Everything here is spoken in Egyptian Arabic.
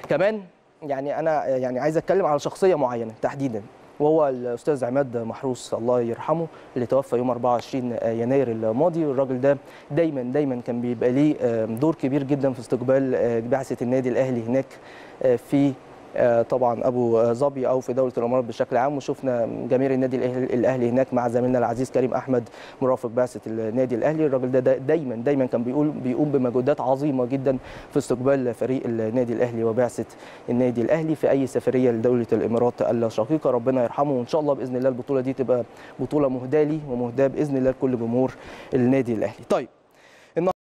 كمان يعني انا يعني عايز اتكلم على شخصيه معينه تحديدا وهو الاستاذ عماد محروس الله يرحمه اللي توفى يوم 24 يناير الماضي الراجل ده دايما دايما كان بيبقى ليه دور كبير جدا في استقبال بعثه النادي الاهلي هناك في طبعا ابو ظبي او في دوله الامارات بشكل عام وشفنا جماهير النادي الاهلي هناك مع زميلنا العزيز كريم احمد مرافق بعثه النادي الاهلي الراجل ده دايما دايما كان بيقول بيقوم بمجهودات عظيمه جدا في استقبال فريق النادي الاهلي وبعثه النادي الاهلي في اي سفريه لدوله الامارات الشقيقه ربنا يرحمه وان شاء الله باذن الله البطوله دي تبقى بطوله مهداه لي ومهداه باذن الله لكل جمهور النادي الاهلي طيب